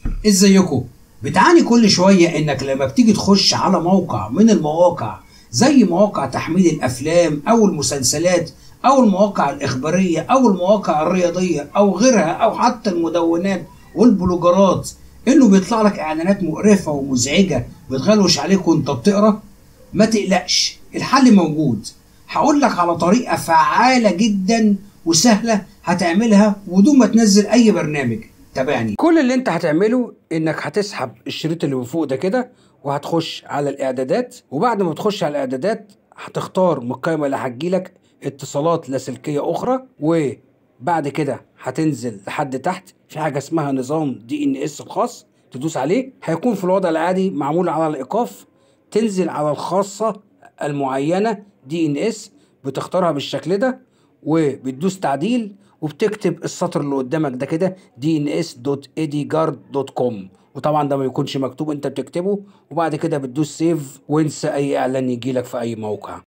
ازيكم بتعاني كل شوية انك لما بتيجي تخش على موقع من المواقع زي مواقع تحميل الافلام او المسلسلات او المواقع الاخبارية او المواقع الرياضية او غيرها او حتى المدونات والبلوجرات انه بيطلع لك اعلانات مقرفة ومزعجة بتغلوش عليك وانت بتقرا ما تقلقش الحل موجود هقول لك على طريقة فعالة جدا وسهلة هتعملها بدون ما تنزل اي برنامج تابعني كل اللي انت هتعمله انك هتسحب الشريط اللي من فوق ده كده وهتخش على الاعدادات وبعد ما تخش على الاعدادات هتختار من القائمه اللي هتجيلك اتصالات لاسلكيه اخرى وبعد كده هتنزل لحد تحت في حاجه اسمها نظام دي ان اس الخاص تدوس عليه هيكون في الوضع العادي معمول على الايقاف تنزل على الخاصه المعينه دي ان اس بتختارها بالشكل ده وبتدوس تعديل وبتكتب السطر اللي قدامك ده كده dns.edigard.com وطبعا ده ما يكونش مكتوب انت بتكتبه وبعد كده بتدوس سيف وانسى اي اعلان يجيلك في اي موقع